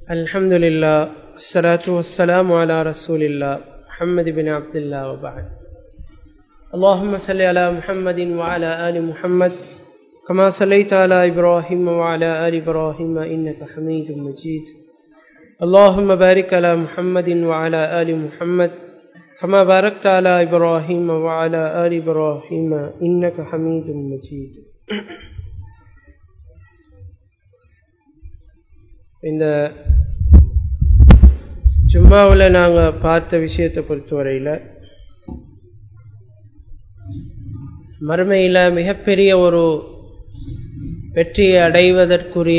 الحمد لله الصلاة والسلام على رسول الله محمد بن عبد الله وبعد اللهم صل على محمد وعلى آل محمد كما صليت على إبراهيم وعلى آل إبراهيم إنك حميد مجيد اللهم بارك على محمد وعلى آل محمد كما باركت على إبراهيم وعلى آل إبراهيم إنك حميد مجيد இந்த ஜும்மாவில் நாங்கள் பார்த்த விஷயத்தை பொறுத்தவரையில் மறுமையில் மிகப்பெரிய ஒரு வெற்றியை அடைவதற்குரிய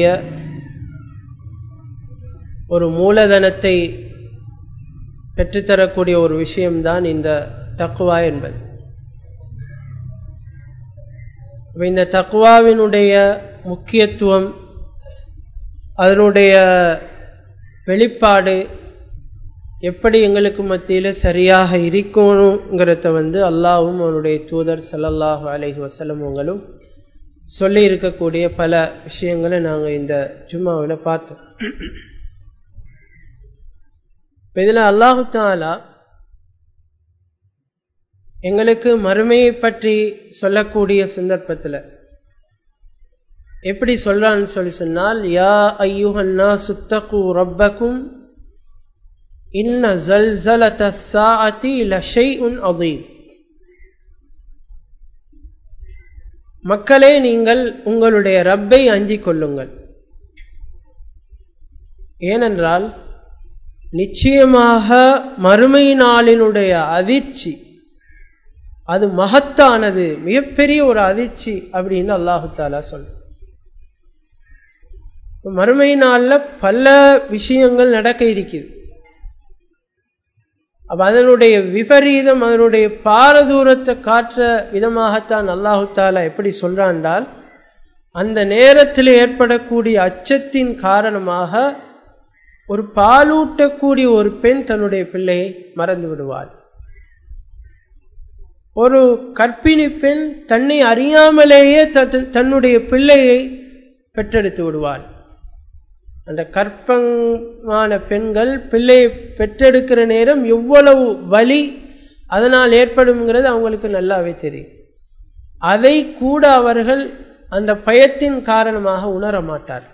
ஒரு மூலதனத்தை பெற்றுத்தரக்கூடிய ஒரு விஷயம்தான் இந்த தக்குவா என்பது இந்த தக்குவாவினுடைய முக்கியத்துவம் அதனுடைய வெளிப்பாடு எப்படி எங்களுக்கு மத்தியில் சரியாக இருக்கணுங்கிறத வந்து அல்லாவும் அவனுடைய தூதர் சல்லல்லாஹு அலஹி வசலம் அவங்களும் சொல்லி இருக்கக்கூடிய பல விஷயங்களை நாங்கள் இந்த ஜும்மாவில் பார்த்தோம் இதில் அல்லாஹு தாலா எங்களுக்கு மறுமையை பற்றி சொல்லக்கூடிய சந்தர்ப்பத்தில் எப்படி சொல்றான்னு சொல்லி சொன்னால் யா ஐயுஹன்னா சுத்தகு ரப்பக்கும் இன்ன ஜல்சலத சாஅதி லஷைஉன் அதீம் மக்களே நீங்கள் உங்களுடைய ரப்பை அஞ்சிக் கொள்ளுங்கள் ஏனென்றால் நிச்சயமாக மறுமை நாளினுடைய அதிர்ச்சி அது மகத்தானது மிகப்பெரிய ஒரு அதிர்ச்சி அப்படின்னு அல்லாஹு தாலா சொல்ற மறுமை நாளில் பல விஷயங்கள் நடக்க இருக்குது அப்ப அதனுடைய விபரீதம் அதனுடைய பாரதூரத்தை காட்டுற விதமாகத்தான் அல்லாஹு தாலா எப்படி சொல்றான்டால் அந்த நேரத்தில் ஏற்படக்கூடிய அச்சத்தின் காரணமாக ஒரு பாலூட்டக்கூடிய ஒரு பெண் தன்னுடைய பிள்ளையை மறந்து விடுவாள் ஒரு கற்பிணி பெண் தன்னை அறியாமலேயே தன்னுடைய பிள்ளையை பெற்றெடுத்து விடுவாள் அந்த கற்பமான பெண்கள் பிள்ளையை பெற்றெடுக்கிற நேரம் எவ்வளவு வலி அதனால் ஏற்படும்ங்கிறது அவங்களுக்கு நல்லாவே தெரியும் அதை கூட அவர்கள் அந்த பயத்தின் காரணமாக உணர மாட்டார்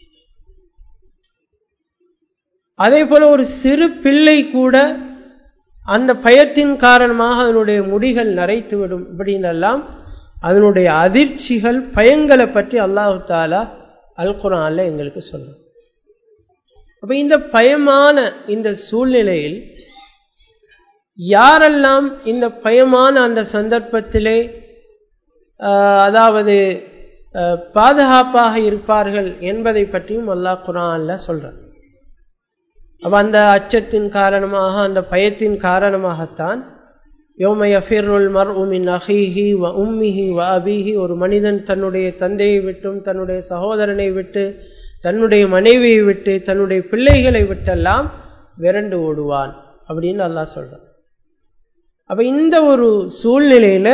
அதே போல ஒரு சிறு பிள்ளை கூட அந்த பயத்தின் காரணமாக அதனுடைய முடிகள் நரைத்துவிடும் இப்படின்னெல்லாம் அதனுடைய அதிர்ச்சிகள் பயங்களை பற்றி அல்லாஹு தாலா அல் குரான்ல எங்களுக்கு சொல்லும் அப்ப இந்த பயமான இந்த சூழ்நிலையில் யாரெல்லாம் இந்த பயமான அந்த சந்தர்ப்பத்திலே அதாவது பாதுகாப்பாக இருப்பார்கள் என்பதை பற்றியும் அல்லாஹ் குரான்ல சொல்றான் அப்ப அந்த அச்சத்தின் காரணமாக அந்த பயத்தின் காரணமாகத்தான் யோமயஃபிருல் மர் உமின் அஹீஹி வ உம்மிஹி வ அபிஹி ஒரு மனிதன் தன்னுடைய தந்தையை விட்டும் தன்னுடைய சகோதரனை விட்டு தன்னுடைய மனைவியை விட்டு தன்னுடைய பிள்ளைகளை விட்டெல்லாம் விரண்டு ஓடுவான் அப்படின்னு அல்லாஹ் சொல்றான் அப்ப இந்த ஒரு சூழ்நிலையில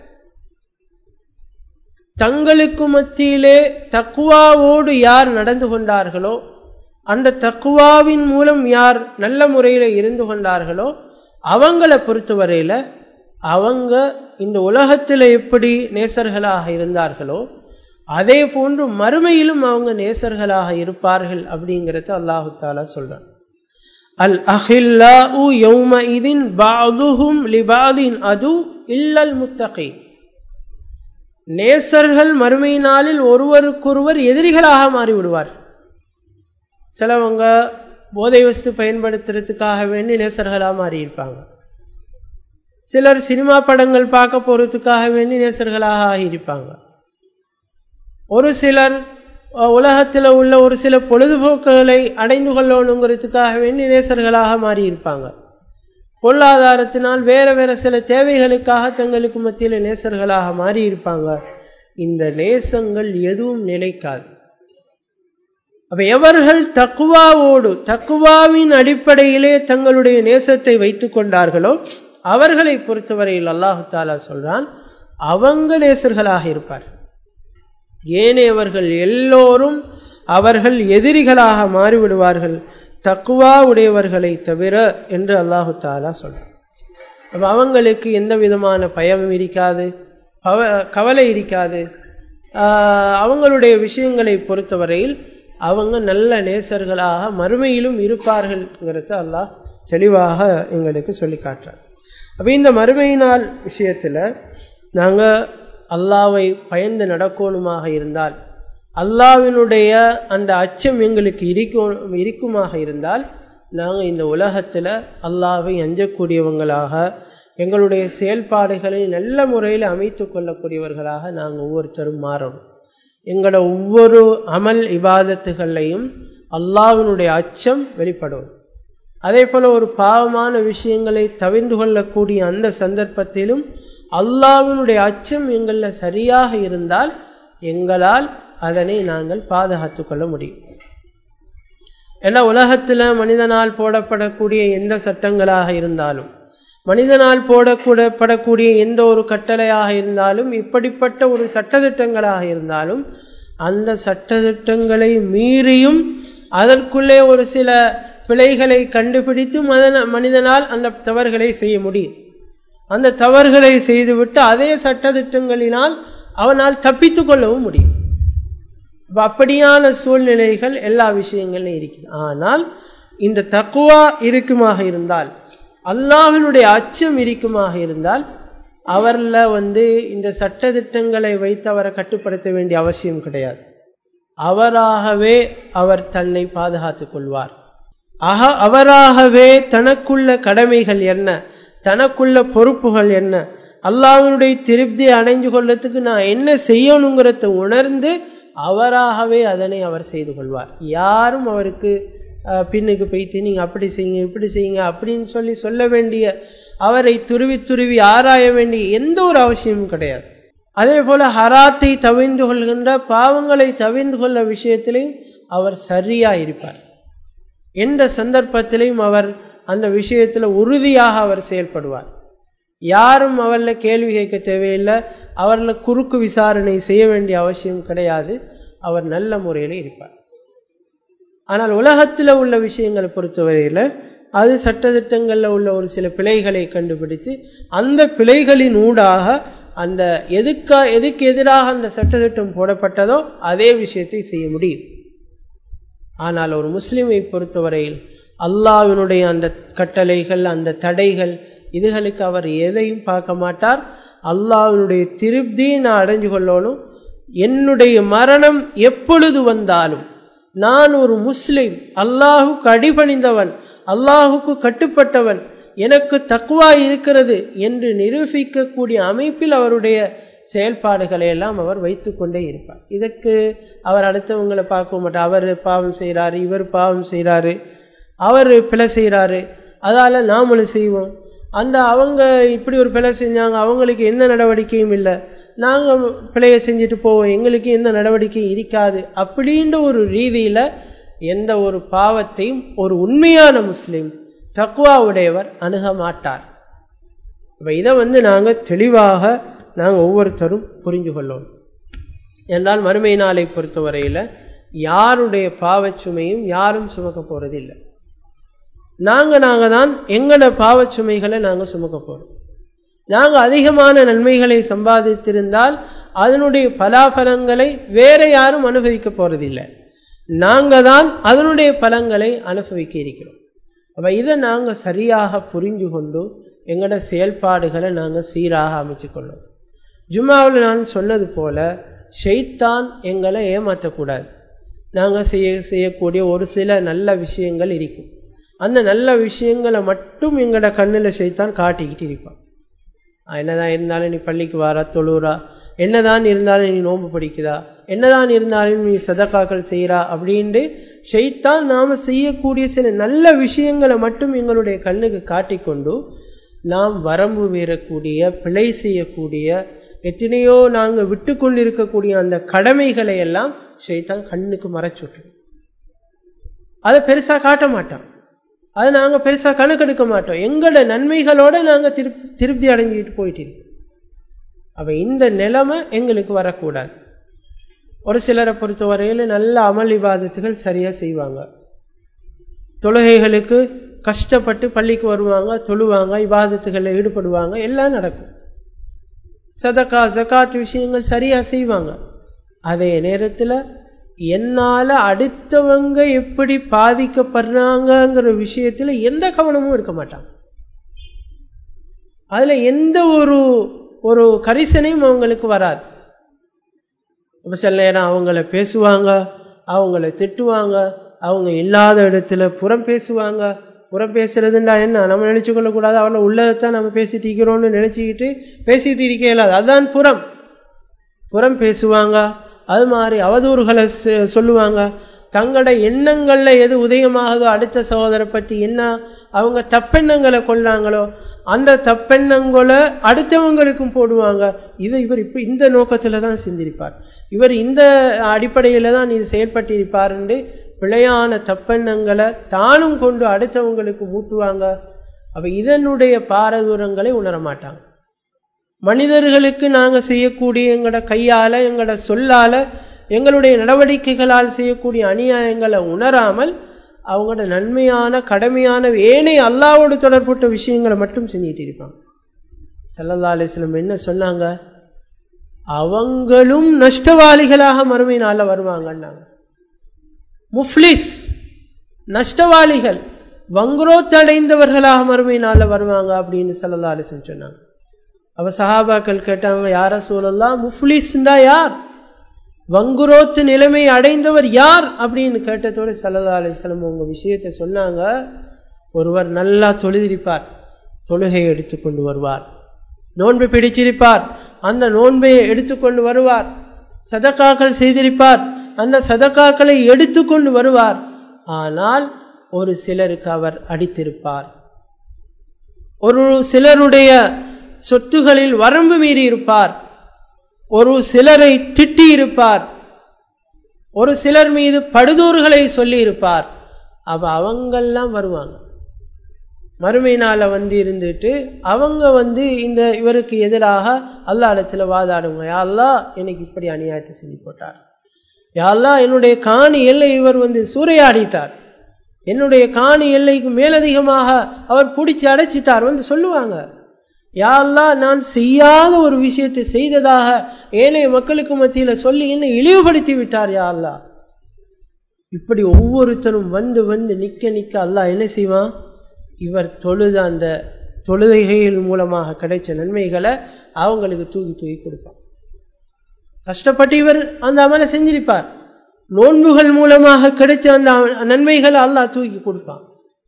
தங்களுக்கு மத்தியிலே தக்குவாவோடு யார் நடந்து கொண்டார்களோ அந்த தக்குவாவின் மூலம் யார் நல்ல முறையில் இருந்து கொண்டார்களோ அவங்கள பொறுத்தவரையில அவங்க இந்த உலகத்தில் எப்படி நேசர்களாக இருந்தார்களோ அதே போன்று மறுமையிலும் அவங்க நேசர்களாக இருப்பார்கள் அப்படிங்கிறத அல்லாஹு தாலா சொல்றான் அல் அஹில்லா யௌம இதின் பாதுஹும் லிபாதின் அது இல்லல் முத்தகை நேசர்கள் மறுமை நாளில் ஒருவருக்கொருவர் எதிரிகளாக மாறிவிடுவார் சிலவங்க போதை வஸ்து பயன்படுத்துறதுக்காக வேண்டி நேசர்களாக மாறியிருப்பாங்க சிலர் சினிமா படங்கள் பார்க்க போறதுக்காக வேண்டி நேசர்களாக ஆகியிருப்பாங்க ஒரு சிலர் உலகத்தில் உள்ள ஒரு சில பொழுதுபோக்குகளை அடைந்து கொள்ளணுங்கிறதுக்காக வேண்டி நேசர்களாக மாறியிருப்பாங்க பொருளாதாரத்தினால் வேற வேற சில தேவைகளுக்காக தங்களுக்கு மத்தியில் நேசர்களாக மாறியிருப்பாங்க இந்த நேசங்கள் எதுவும் நிலைக்காது அப்ப எவர்கள் தக்குவாவோடு தக்குவாவின் அடிப்படையிலே தங்களுடைய நேசத்தை வைத்துக் கொண்டார்களோ அவர்களை பொறுத்தவரையில் அல்லாஹு தாலா சொல்றான் அவங்க நேசர்களாக இருப்பார் ஏனையவர்கள் எல்லோரும் அவர்கள் எதிரிகளாக மாறிவிடுவார்கள் தக்குவா உடையவர்களை தவிர என்று அல்லாஹு தாலா சொல்றான் அப்ப அவங்களுக்கு எந்த விதமான பயமும் இருக்காது கவலை இருக்காது அவங்களுடைய விஷயங்களை பொறுத்தவரையில் அவங்க நல்ல நேசர்களாக மறுமையிலும் இருப்பார்கள்ங்கிறத அல்லாஹ் தெளிவாக எங்களுக்கு சொல்லி காட்டுறார் அப்போ இந்த மறுமையினால் விஷயத்தில் நாங்கள் அல்லாவை பயந்து நடக்கணுமாக இருந்தால் அல்லாவினுடைய அந்த அச்சம் எங்களுக்கு இருக்கும் இருக்குமாக இருந்தால் நாங்கள் இந்த உலகத்தில் அல்லாவை அஞ்சக்கூடியவங்களாக எங்களுடைய செயல்பாடுகளை நல்ல முறையில் அமைத்து கொள்ளக்கூடியவர்களாக நாங்கள் ஒவ்வொருத்தரும் மாறணும் எங்களோட ஒவ்வொரு அமல் இபாதத்துகள்லையும் அல்லாவினுடைய அச்சம் வெளிப்படும் அதே போல ஒரு பாவமான விஷயங்களை தவிர்ந்து கொள்ளக்கூடிய அந்த சந்தர்ப்பத்திலும் அல்லாவினுடைய அச்சம் எங்களில் சரியாக இருந்தால் எங்களால் அதனை நாங்கள் பாதுகாத்து கொள்ள முடியும் ஏன்னா உலகத்தில் மனிதனால் போடப்படக்கூடிய எந்த சட்டங்களாக இருந்தாலும் மனிதனால் போடக்கூடப்படக்கூடிய எந்த ஒரு கட்டளையாக இருந்தாலும் இப்படிப்பட்ட ஒரு சட்டத்திட்டங்களாக இருந்தாலும் அந்த சட்டத்திட்டங்களை மீறியும் அதற்குள்ளே ஒரு சில பிழைகளை கண்டுபிடித்து மதன மனிதனால் அந்த தவறுகளை செய்ய முடியும் அந்த தவறுகளை செய்துவிட்டு அதே சட்டத்திட்டங்களினால் அவனால் தப்பித்து கொள்ளவும் முடியும் அப்படியான சூழ்நிலைகள் எல்லா விஷயங்களும் இருக்குது ஆனால் இந்த தக்குவா இருக்குமாக இருந்தால் அல்லாஹினுடைய அச்சம் இருக்குமாக இருந்தால் அவரில் வந்து இந்த சட்டத்திட்டங்களை வைத்து அவரை கட்டுப்படுத்த வேண்டிய அவசியம் கிடையாது அவராகவே அவர் தன்னை பாதுகாத்துக் கொள்வார் ஆக அவராகவே தனக்குள்ள கடமைகள் என்ன தனக்குள்ள பொறுப்புகள் என்ன அல்லாஹனுடைய திருப்தி அடைஞ்சு கொள்ளத்துக்கு நான் என்ன செய்யணுங்கிறத உணர்ந்து அவராகவே அதனை அவர் செய்து கொள்வார் யாரும் அவருக்கு பின்னுக்கு போய்த்து நீங்க அப்படி செய்யுங்க இப்படி செய்யுங்க அப்படின்னு சொல்லி சொல்ல வேண்டிய அவரை துருவி துருவி ஆராய வேண்டிய எந்த ஒரு அவசியமும் கிடையாது அதே போல ஹராத்தை தவிர்ந்து கொள்கின்ற பாவங்களை தவிர்ந்து கொள்ள விஷயத்திலையும் அவர் சரியா இருப்பார் எந்த சந்தர்ப்பத்திலையும் அவர் அந்த விஷயத்தில் உறுதியாக அவர் செயல்படுவார் யாரும் அவரில் கேள்வி கேட்க தேவையில்லை அவரில் குறுக்கு விசாரணை செய்ய வேண்டிய அவசியம் கிடையாது அவர் நல்ல முறையில் இருப்பார் ஆனால் உலகத்தில் உள்ள விஷயங்களை பொறுத்தவரையில் அது சட்டத்திட்டங்களில் உள்ள ஒரு சில பிழைகளை கண்டுபிடித்து அந்த பிழைகளின் ஊடாக அந்த எதுக்கா எதுக்கு எதிராக அந்த சட்டத்திட்டம் போடப்பட்டதோ அதே விஷயத்தை செய்ய முடியும் ஆனால் ஒரு முஸ்லிமை பொறுத்தவரையில் அல்லாவினுடைய அந்த கட்டளைகள் அந்த தடைகள் இதுகளுக்கு அவர் எதையும் பார்க்க மாட்டார் அல்லாவினுடைய திருப்தியை நான் அடைஞ்சு கொள்ளணும் என்னுடைய மரணம் எப்பொழுது வந்தாலும் நான் ஒரு முஸ்லிம் அல்லாஹுக்கு அடிபணிந்தவன் அல்லாஹுக்கு கட்டுப்பட்டவன் எனக்கு தக்குவா இருக்கிறது என்று நிரூபிக்கக்கூடிய அமைப்பில் அவருடைய செயல்பாடுகளை எல்லாம் அவர் வைத்து கொண்டே இருப்பார் இதற்கு அவர் அடுத்தவங்களை பார்க்க மாட்டார் அவர் பாவம் செய்கிறாரு இவர் பாவம் செய்கிறாரு அவர் பிழை செய்கிறாரு அதால நாமளும் செய்வோம் அந்த அவங்க இப்படி ஒரு பிழை செஞ்சாங்க அவங்களுக்கு எந்த நடவடிக்கையும் இல்லை நாங்கள் பிழையை செஞ்சுட்டு போவோம் எங்களுக்கு எந்த நடவடிக்கையும் இருக்காது அப்படின்ற ஒரு ரீதியில் எந்த ஒரு பாவத்தையும் ஒரு உண்மையான முஸ்லீம் தக்குவா உடையவர் அணுக மாட்டார் இப்போ இதை வந்து நாங்கள் தெளிவாக நாங்கள் ஒவ்வொருத்தரும் புரிஞ்சு கொள்ளணும் என்றால் மறுமை நாளை பொறுத்தவரையில் யாருடைய பாவச்சுமையும் யாரும் சுமக்க போகிறது இல்லை நாங்கள் நாங்கள் தான் எங்களோட பாவச்சுமைகளை நாங்கள் சுமக்க போகிறோம் நாங்கள் அதிகமான நன்மைகளை சம்பாதித்திருந்தால் அதனுடைய பலாபலங்களை வேற யாரும் அனுபவிக்க போறதில்லை நாங்கள் தான் அதனுடைய பலங்களை அனுபவிக்க இருக்கிறோம் அப்போ இதை நாங்கள் சரியாக புரிஞ்சு கொண்டு எங்களோட செயல்பாடுகளை நாங்கள் சீராக அமைச்சுக்கொள்ளோம் ஜும்மாவில் நான் சொன்னது போல ஷெய்தான் எங்களை ஏமாற்றக்கூடாது நாங்கள் செய்ய செய்யக்கூடிய ஒரு சில நல்ல விஷயங்கள் இருக்கும் அந்த நல்ல விஷயங்களை மட்டும் எங்களோட கண்ணில் ஷெய்தான் காட்டிக்கிட்டு இருப்பான் என்னதான் இருந்தாலும் நீ பள்ளிக்கு வாரா தொழுறா என்னதான் இருந்தாலும் நீ நோன்பு படிக்கிறா என்னதான் இருந்தாலும் நீ சதக்காக்கள் செய்கிறா அப்படின்ட்டு ஷெய்தான் நாம செய்யக்கூடிய சில நல்ல விஷயங்களை மட்டும் எங்களுடைய கண்ணுக்கு காட்டிக்கொண்டு நாம் வரம்பு மீறக்கூடிய பிழை செய்யக்கூடிய எத்தனையோ நாங்கள் விட்டு கொண்டிருக்கக்கூடிய அந்த கடமைகளை எல்லாம் ஷெய்தான் கண்ணுக்கு மறைச்சுட்டு அதை பெருசா காட்ட மாட்டான் அதை நாங்கள் பெருசா கணக்கெடுக்க மாட்டோம் எங்களோட நன்மைகளோட நாங்கள் திருப் திருப்தி அடைஞ்சிட்டு போயிட்டு இருக்கோம் அப்ப இந்த நிலைமை எங்களுக்கு வரக்கூடாது ஒரு சிலரை பொறுத்தவரையில் நல்ல அமல் இபாதத்துகள் சரியா செய்வாங்க தொழுகைகளுக்கு கஷ்டப்பட்டு பள்ளிக்கு வருவாங்க தொழுவாங்க இபாதத்துகளில் ஈடுபடுவாங்க எல்லாம் நடக்கும் சதக்கா ஜக்காத் விஷயங்கள் சரியா செய்வாங்க அதே நேரத்தில் என்னால அடுத்தவங்க எப்படி பாதிக்கப்படுறாங்கங்கிற விஷயத்துல எந்த கவனமும் எடுக்க மாட்டாங்க அதுல எந்த ஒரு ஒரு கரிசனையும் அவங்களுக்கு வராது இப்போ சில நேரம் அவங்கள பேசுவாங்க அவங்கள திட்டுவாங்க அவங்க இல்லாத இடத்துல புறம் பேசுவாங்க புறம் பேசுறதுண்டா என்ன நம்ம நினைச்சு கொள்ளக்கூடாது அவளை உள்ளதைத்தான் நம்ம பேசிட்டு இருக்கிறோம்னு நினைச்சுக்கிட்டு பேசிட்டு இருக்க இயலாது அதுதான் புறம் புறம் பேசுவாங்க அது மாதிரி அவதூறுகளை சொல்லுவாங்க தங்களோட எண்ணங்கள்ல எது உதயமாகுதோ அடுத்த சகோதரை பற்றி என்ன அவங்க தப்பெண்ணங்களை கொள்றாங்களோ அந்த தப்பெண்ணங்களை அடுத்தவங்களுக்கும் போடுவாங்க இதை இவர் இப்ப இந்த நோக்கத்துல தான் சிந்திருப்பார் இவர் இந்த அடிப்படையில தான் இது செயல்பட்டிருப்பாருன்னு பிழையான தப்பெண்ணங்களை தானும் கொண்டு அடுத்தவங்களுக்கு மூட்டுவாங்க அப்ப இதனுடைய பாரதூரங்களை உணர மாட்டாங்க மனிதர்களுக்கு நாங்க செய்யக்கூடிய எங்களோட கையால எங்களோட சொல்லால எங்களுடைய நடவடிக்கைகளால் செய்யக்கூடிய அநியாயங்களை உணராமல் அவங்களோட நன்மையான கடமையான ஏனைய அல்லாவோடு தொடர்புட்ட விஷயங்களை மட்டும் செஞ்சிட்டு இருப்பாங்க சல்லல்லா அலிஸ்லம் என்ன சொன்னாங்க அவங்களும் நஷ்டவாளிகளாக மறுமை நாள்ல வருவாங்கன்னாங்க முஃப்லிஸ் நஷ்டவாளிகள் வங்குரோத்தடைந்தவர்களாக மறுமை நாள்ல வருவாங்க அப்படின்னு சல்லல்லா அலிஸ்லம் சொன்னாங்க அவ சஹாபாக்கள் கேட்டாங்க யார சூழல்லாம் முஃப்லிஸ்ண்டா யார் வங்குரோத்து நிலைமை அடைந்தவர் யார் அப்படின்னு கேட்டதோடு சல்லா அலிஸ்லம் உங்க விஷயத்தை சொன்னாங்க ஒருவர் நல்லா தொழுதிருப்பார் தொழுகையை எடுத்துக்கொண்டு வருவார் நோன்பு பிடிச்சிருப்பார் அந்த நோன்பை எடுத்துக்கொண்டு வருவார் சதக்காக்கள் செய்திருப்பார் அந்த சதக்காக்களை எடுத்துக்கொண்டு வருவார் ஆனால் ஒரு சிலருக்கு அவர் அடித்திருப்பார் ஒரு சிலருடைய சொத்துகளில் வரம்பு மீறி இருப்பார் ஒரு சிலரை திட்டி இருப்பார் ஒரு சிலர் மீது படுதூறுகளை சொல்லி இருப்பார் அவ அவங்கெல்லாம் வருவாங்க மறுமை நாள வந்து இருந்துட்டு அவங்க வந்து இந்த இவருக்கு எதிராக அல்லா இடத்துல வாதாடுங்க யாழ்லா எனக்கு இப்படி அநியாயத்தை செஞ்சு போட்டார் யாழ்லா என்னுடைய காணி எல்லை இவர் வந்து சூறையாடிட்டார் என்னுடைய காணி எல்லைக்கு மேலதிகமாக அவர் பிடிச்சி அடைச்சிட்டார் வந்து சொல்லுவாங்க யாழ்லா நான் செய்யாத ஒரு விஷயத்தை செய்ததாக ஏனைய மக்களுக்கு மத்தியில சொல்லி என்ன இழிவுபடுத்தி விட்டார் யாழ்லா இப்படி ஒவ்வொருத்தரும் வந்து வந்து நிக்க நிக்க அல்லாஹ் என்ன செய்வான் இவர் தொழுத அந்த தொழுகைகள் மூலமாக கிடைச்ச நன்மைகளை அவங்களுக்கு தூக்கி தூக்கி கொடுப்பான் கஷ்டப்பட்டு இவர் அந்த அமலை செஞ்சிருப்பார் நோன்புகள் மூலமாக கிடைச்ச அந்த நன்மைகளை அல்லாஹ் தூக்கி கொடுப்பான்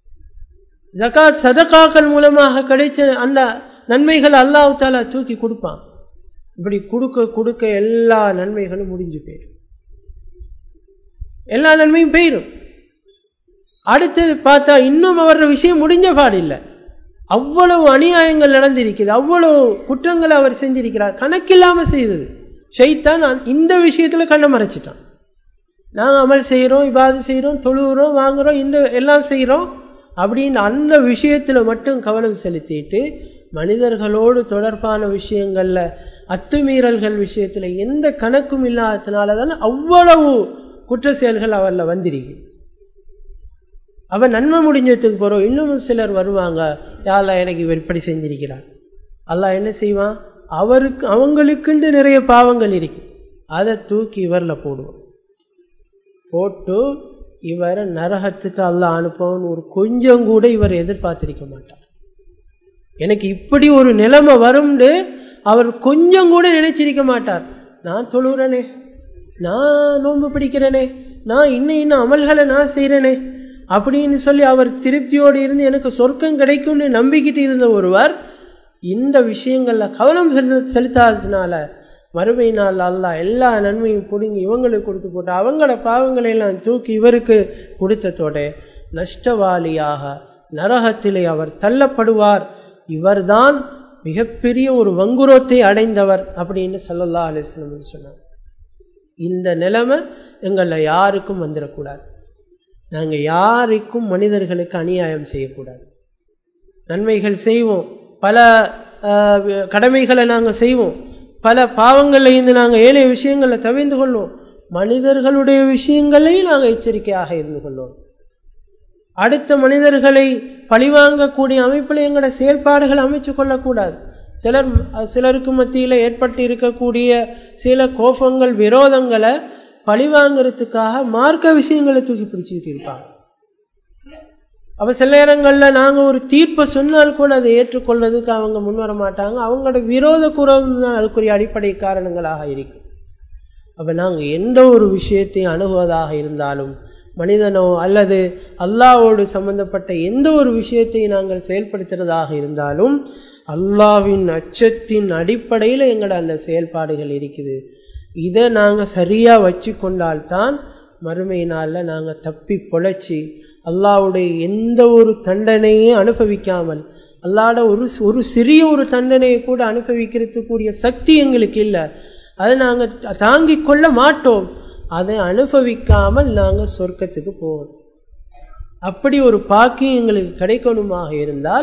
ஜகாத் சதகாக்கள் மூலமாக கிடைச்ச அந்த நன்மைகள் அல்லாஹ் தாலா தூக்கி கொடுப்பான் இப்படி கொடுக்க கொடுக்க எல்லா நன்மைகளும் முடிஞ்சு போயிடும் எல்லா நன்மையும் போயிடும் அடுத்தது பார்த்தா இன்னும் அவர விஷயம் முடிஞ்ச பாடில்லை அவ்வளவு அநியாயங்கள் நடந்திருக்குது அவ்வளவு குற்றங்களை அவர் செஞ்சிருக்கிறார் கணக்கில்லாம செய்தது ஷைத்தான் இந்த விஷயத்துல கண்ணை மறைச்சிட்டான் நாங்கள் அமல் செய்கிறோம் இபாது செய்கிறோம் தொழுகிறோம் வாங்குறோம் இந்த எல்லாம் செய்கிறோம் அப்படின்னு அந்த விஷயத்துல மட்டும் கவனம் செலுத்திட்டு மனிதர்களோடு தொடர்பான விஷயங்கள்ல அத்துமீறல்கள் விஷயத்துல எந்த கணக்கும் இல்லாததுனால தான் அவ்வளவு குற்ற செயல்கள் அவரில் வந்திருக்கு அவன் நன்மை முடிஞ்சதுக்கு போறோம் இன்னும் சிலர் வருவாங்க யாரா எனக்கு இவர் இப்படி செஞ்சிருக்கிறார் அல்லாஹ் என்ன செய்வான் அவருக்கு அவங்களுக்குண்டு நிறைய பாவங்கள் இருக்கு அதை தூக்கி இவரில் போடுவோம் போட்டு இவரை நரகத்துக்கு அல்லாஹ் அனுப்பவன் ஒரு கொஞ்சம் கூட இவர் எதிர்பார்த்திருக்க மாட்டார் எனக்கு இப்படி ஒரு நிலைமை வரும்னு அவர் கொஞ்சம் கூட நினைச்சிருக்க மாட்டார் நான் தொழுகிறேனே நான் நோன்பு பிடிக்கிறேனே நான் இன்னும் இன்னும் அமல்களை நான் செய்கிறேனே அப்படின்னு சொல்லி அவர் திருப்தியோடு இருந்து எனக்கு சொர்க்கம் கிடைக்கும்னு நம்பிக்கிட்டு இருந்த ஒருவர் இந்த விஷயங்கள்ல கவனம் செலுத்த செலுத்தாததுனால மறுமை நாள் அல்லா எல்லா நன்மையும் பிடுங்கி இவங்களுக்கு கொடுத்து போட்டு அவங்களோட பாவங்களை எல்லாம் தூக்கி இவருக்கு கொடுத்ததோட நஷ்டவாளியாக நரகத்திலே அவர் தள்ளப்படுவார் இவர்தான் மிகப்பெரிய ஒரு வங்குரோத்தை அடைந்தவர் அப்படின்னு சல்லல்லா அலிஸ்லம் சொன்னார் இந்த நிலைமை எங்களில் யாருக்கும் வந்துடக்கூடாது நாங்கள் யாருக்கும் மனிதர்களுக்கு அநியாயம் செய்யக்கூடாது நன்மைகள் செய்வோம் பல கடமைகளை நாங்கள் செய்வோம் பல பாவங்கள்ல இருந்து நாங்கள் ஏனைய விஷயங்களை தவிர்ந்து கொள்வோம் மனிதர்களுடைய விஷயங்களை நாங்கள் எச்சரிக்கையாக இருந்து கொள்ளோம் அடுத்த மனிதர்களை பழிவாங்கக்கூடிய அமைப்பில் எங்களோட செயல்பாடுகள் அமைச்சு கொள்ளக்கூடாது சிலர் சிலருக்கு மத்தியில் ஏற்பட்டு இருக்கக்கூடிய சில கோபங்கள் விரோதங்களை பழிவாங்கிறதுக்காக மார்க்க விஷயங்களை தூக்கி பிடிச்சிக்கிட்டு இருப்பாங்க அப்ப சில நேரங்களில் நாங்கள் ஒரு தீர்ப்பை சொன்னால் கூட அதை ஏற்றுக்கொள்றதுக்கு அவங்க முன்வர மாட்டாங்க அவங்களோட விரோத குரம் தான் அதுக்குரிய அடிப்படை காரணங்களாக இருக்கும் அப்ப நாங்கள் எந்த ஒரு விஷயத்தையும் அணுகுவதாக இருந்தாலும் மனிதனோ அல்லது அல்லாவோடு சம்பந்தப்பட்ட எந்த ஒரு விஷயத்தை நாங்கள் செயல்படுத்துறதாக இருந்தாலும் அல்லாவின் அச்சத்தின் அடிப்படையில் எங்களோட அந்த செயல்பாடுகள் இருக்குது இதை நாங்கள் சரியாக வச்சு கொண்டால்தான் மறுமை நாளில் நாங்கள் தப்பி பொழைச்சி அல்லாவுடைய எந்த ஒரு தண்டனையும் அனுபவிக்காமல் அல்லாட ஒரு ஒரு சிறிய ஒரு தண்டனையை கூட அனுபவிக்கிறதுக்குரிய சக்தி எங்களுக்கு இல்லை அதை நாங்கள் தாங்கிக் கொள்ள மாட்டோம் அதை அனுபவிக்காமல் நாங்கள் சொர்க்கத்துக்கு போவோம் அப்படி ஒரு பாக்கியம் எங்களுக்கு கிடைக்கணுமாக இருந்தால்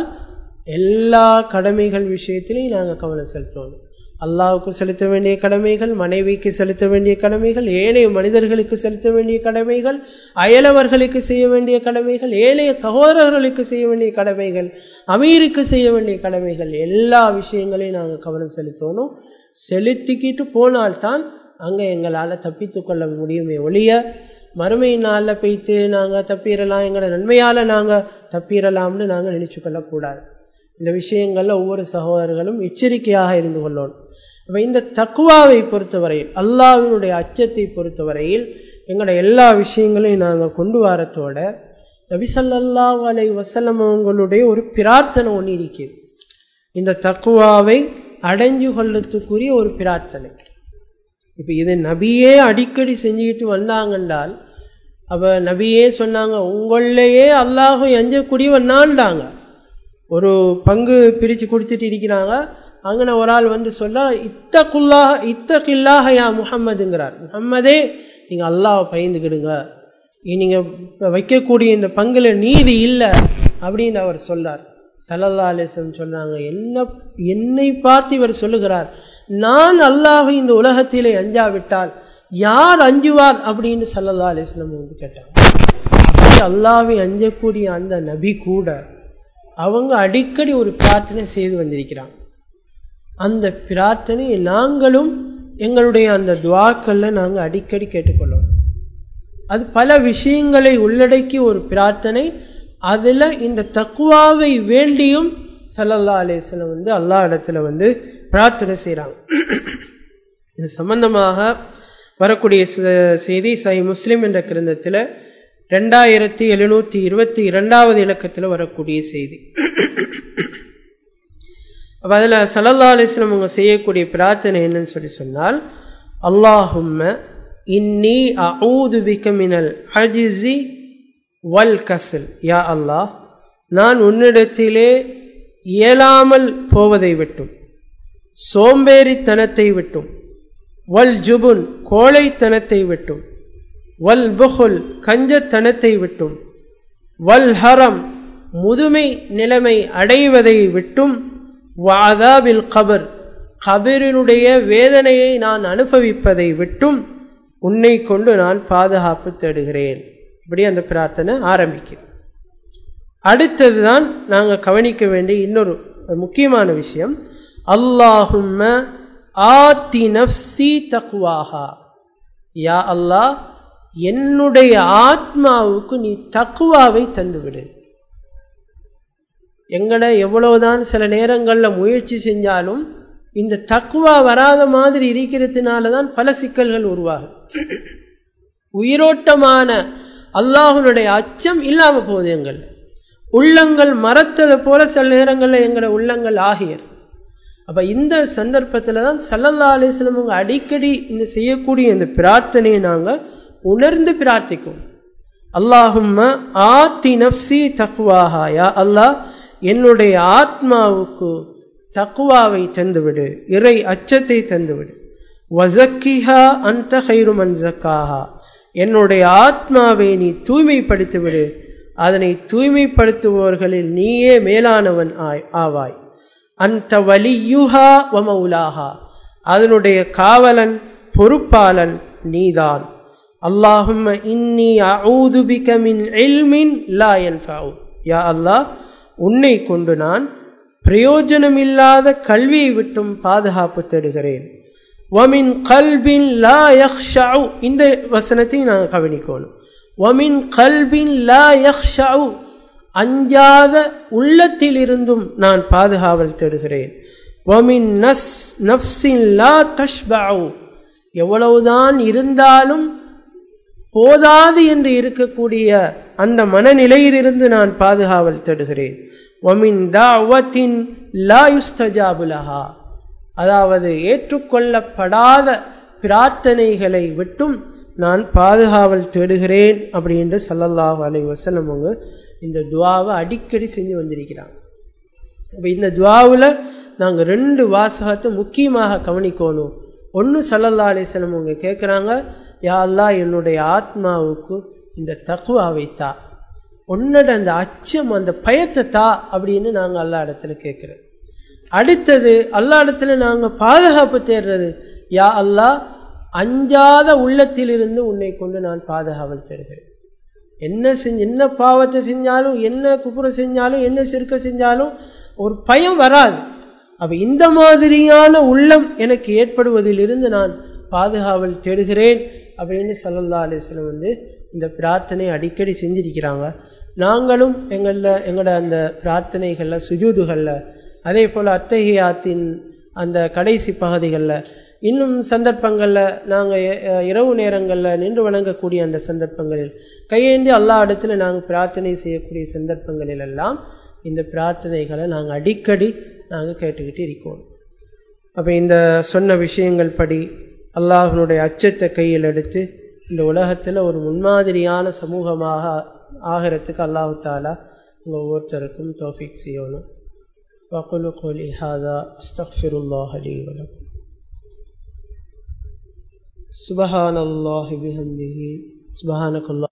எல்லா கடமைகள் விஷயத்திலையும் நாங்கள் கவனம் செலுத்தணும் அல்லாவுக்கு செலுத்த வேண்டிய கடமைகள் மனைவிக்கு செலுத்த வேண்டிய கடமைகள் ஏழைய மனிதர்களுக்கு செலுத்த வேண்டிய கடமைகள் அயலவர்களுக்கு செய்ய வேண்டிய கடமைகள் ஏழைய சகோதரர்களுக்கு செய்ய வேண்டிய கடமைகள் அமீருக்கு செய்ய வேண்டிய கடமைகள் எல்லா விஷயங்களையும் நாங்கள் கவனம் செலுத்தணும் செலுத்திக்கிட்டு போனால்தான் அங்கே எங்களால் தப்பித்து கொள்ள முடியுமே ஒழிய மறுமை நாளில் போய்த்து நாங்கள் தப்பிடலாம் எங்களோட நன்மையால் நாங்கள் தப்பிடலாம்னு நாங்கள் நினைச்சு கொள்ளக்கூடாது இந்த விஷயங்களில் ஒவ்வொரு சகோதரர்களும் எச்சரிக்கையாக இருந்து கொள்ளணும் அப்போ இந்த தக்குவாவை பொறுத்தவரையில் அல்லாவினுடைய அச்சத்தை பொறுத்தவரையில் எங்களோட எல்லா விஷயங்களையும் நாங்கள் கொண்டு வரத்தோட நபிசல்லா அலை வசலம் அவங்களுடைய ஒரு பிரார்த்தனை ஒன்று இருக்கிறது இந்த தக்குவாவை அடைஞ்சு கொள்ளத்துக்குரிய ஒரு பிரார்த்தனை இப்போ இது நபியே அடிக்கடி செஞ்சுக்கிட்டு வந்தாங்கன்றால் அப்போ நபியே சொன்னாங்க உங்களையே அல்லாஹும் எஞ்சக்கூடியவன் நான்டாங்க ஒரு பங்கு பிரித்து கொடுத்துட்டு இருக்கிறாங்க அங்கே ஒரு ஆள் வந்து சொல்ல இத்தகுல்லாஹ இத்தகில்லாஹ யா முகம்மதுங்கிறார் முகம்மதே நீங்கள் அல்லாவை பயந்துக்கிடுங்க நீங்கள் வைக்கக்கூடிய இந்த பங்குல நீதி இல்லை அப்படின்னு அவர் சொல்லார் சல்லல்லா அலிசம் சொன்னாங்க என்ன என்னை பார்த்து இவர் சொல்லுகிறார் நான் அல்லாஹ் இந்த உலகத்திலே அஞ்சாவிட்டால் யார் அஞ்சுவார் அப்படின்னு சல்லல்லா அலிஸ்லம் வந்து கேட்டாங்க அப்படி அல்லாவை அஞ்சக்கூடிய அந்த நபி கூட அவங்க அடிக்கடி ஒரு பிரார்த்தனை செய்து வந்திருக்கிறாங்க அந்த பிரார்த்தனையை நாங்களும் எங்களுடைய அந்த துவாக்கள்ல நாங்கள் அடிக்கடி கேட்டுக்கொள்ளோம் அது பல விஷயங்களை உள்ளடக்கி ஒரு பிரார்த்தனை அதில் இந்த தக்குவாவை வேண்டியும் சல்லல்லா அலேஸ்லம் வந்து அல்லா இடத்துல வந்து பிரார்த்தனை செய்கிறாங்க இது சம்பந்தமாக வரக்கூடிய செய்தி சை முஸ்லிம் என்ற கிரந்தத்தில் ரெண்டாயிரத்தி எழுநூற்றி இருபத்தி இரண்டாவது இலக்கத்தில் வரக்கூடிய செய்தி அப்போ அதில் சல்லல்லா அலிஸ்லம் அவங்க செய்யக்கூடிய பிரார்த்தனை என்னன்னு சொல்லி சொன்னால் அல்லாஹும்ம இன்னி அஊது பிக்க மினல் அஜிசி வல் கசில் யா அல்லாஹ் நான் உன்னிடத்திலே இயலாமல் போவதை விட்டும் சோம்பேறித்தனத்தை விட்டும் வல் ஜுபுன் கோழைத்தனத்தை விட்டும் வல் புகுல் கஞ்சத்தனத்தை விட்டும் வல் ஹரம் முதுமை நிலைமை அடைவதை விட்டும் வாதாபில் கபர் கபரினுடைய வேதனையை நான் அனுபவிப்பதை விட்டும் உன்னை கொண்டு நான் பாதுகாப்பு தேடுகிறேன் இப்படி அந்த பிரார்த்தனை ஆரம்பிக்குது அடுத்ததுதான் நாங்கள் கவனிக்க வேண்டிய இன்னொரு முக்கியமான விஷயம் அல்லாஹும்ம ஆத்தி நப்சி தக்குவாஹா யா அல்லாஹ் என்னுடைய ஆத்மாவுக்கு நீ தக்குவாவை தந்துவிடு எங்கட எவ்வளவுதான் சில நேரங்களில் முயற்சி செஞ்சாலும் இந்த தக்குவா வராத மாதிரி இருக்கிறதுனால தான் பல சிக்கல்கள் உருவாகும் உயிரோட்டமான அல்லாஹுனுடைய அச்சம் இல்லாம போகுது எங்கள் உள்ளங்கள் மறத்ததை போல சில நேரங்களில் எங்களோட உள்ளங்கள் ஆகியர் அப்ப இந்த சந்தர்ப்பத்துல தான் சல்லல்லா அலிஸ்லம் அடிக்கடி இந்த செய்யக்கூடிய இந்த பிரார்த்தனையை நாங்க உணர்ந்து பிரார்த்திக்கும் அல்லாஹும்ம ஆத்தி நப்சி தக்குவாஹாயா அல்லாஹ் என்னுடைய ஆத்மாவுக்கு தக்குவாவை தந்துவிடு இறை அச்சத்தை தந்துவிடு வசக்கிஹா அந்த ஹைருமன் ஜக்காஹா என்னுடைய ஆத்மாவை நீ தூய்மைப்படுத்திவிடு அதனை தூய்மைப்படுத்துபவர்களில் நீயே மேலானவன் ஆவாய் அந்த வலியுஹா வமவுலாஹா அதனுடைய காவலன் பொறுப்பாளன் நீதான் அல்லாஹும்ம இன்னி அஊது பிக மின் இல்மின் லா யன்ஃபஉ யா அல்லாஹ் உன்னை கொண்டு நான் பிரயோஜனமில்லாத கல்வியை விட்டும் பாதுகாப்பு தேடுகிறேன் வமின் கல்பின் லா யக்ஷஉ இந்த வசனத்தை நாங்கள் கவனிக்கணும் வமின் கல்பின் லா யக்ஷஉ அஞ்சாத உள்ளத்திலிருந்தும் நான் பாதுகாவல் தேடுகிறேன் வமின் நஸ் நஃப்ஸின் லா தஷ்பஉ எவ்வளவுதான் இருந்தாலும் போதாது என்று இருக்கக்கூடிய அந்த மனநிலையிலிருந்து நான் பாதுகாவல் தேடுகிறேன் ஒமின் தாவத்தின் லா யுஸ்தஜாபுலஹா அதாவது ஏற்றுக்கொள்ளப்படாத பிரார்த்தனைகளை விட்டும் நான் பாதுகாவல் தேடுகிறேன் அப்படின்னு சல்லல்லாஹு அலை வசலம் அவங்க இந்த துவாவை அடிக்கடி செஞ்சு வந்திருக்கிறாங்க அப்போ இந்த துவாவில் நாங்கள் ரெண்டு வாசகத்தை முக்கியமாக கவனிக்கணும் ஒன்று சல்லல்லா அலிஸ்லம் அவங்க கேட்குறாங்க யா அல்லா என்னுடைய ஆத்மாவுக்கு இந்த தக்குவாவை தா உன்னோட அந்த அச்சம் அந்த பயத்தை தா அப்படின்னு நாங்கள் அல்லா இடத்துல கேட்குறோம் அடுத்தது அல்லா இடத்துல நாங்கள் பாதுகாப்பு தேடுறது யா அல்லா அஞ்சாத உள்ளத்திலிருந்து உன்னை கொண்டு நான் பாதுகாவல் தருகிறேன் என்ன செஞ்சு என்ன பாவத்தை செஞ்சாலும் என்ன குப்புறம் செஞ்சாலும் என்ன சிறுக்க செஞ்சாலும் ஒரு பயம் வராது அப்ப இந்த மாதிரியான உள்ளம் எனக்கு ஏற்படுவதிலிருந்து நான் பாதுகாவல் தேடுகிறேன் அப்படின்னு சல்லல்லா அலிஸ்லம் வந்து இந்த பிரார்த்தனை அடிக்கடி செஞ்சிருக்கிறாங்க நாங்களும் எங்களில் எங்களோட அந்த பிரார்த்தனைகளில் சுஜூதுகளில் அதே போல் அத்தகையாத்தின் அந்த கடைசி பகுதிகளில் இன்னும் சந்தர்ப்பங்களில் நாங்கள் இரவு நேரங்களில் நின்று வணங்கக்கூடிய அந்த சந்தர்ப்பங்களில் கையேந்தி அல்லா இடத்துல நாங்கள் பிரார்த்தனை செய்யக்கூடிய சந்தர்ப்பங்களில் எல்லாம் இந்த பிரார்த்தனைகளை நாங்கள் அடிக்கடி நாங்கள் கேட்டுக்கிட்டு இருக்கோம் அப்போ இந்த சொன்ன விஷயங்கள் படி அல்லாஹனுடைய அச்சத்தை கையில் எடுத்து இந்த உலகத்தில் ஒரு முன்மாதிரியான சமூகமாக ஆகிறதுக்கு அல்லாஹு தாலா உங்கள் ஒவ்வொருத்தருக்கும் தோஃபிக் செய்யணும் وأقول قولي هذا أستغفر الله لي ولكم سبحان الله بحمده سبحانك الله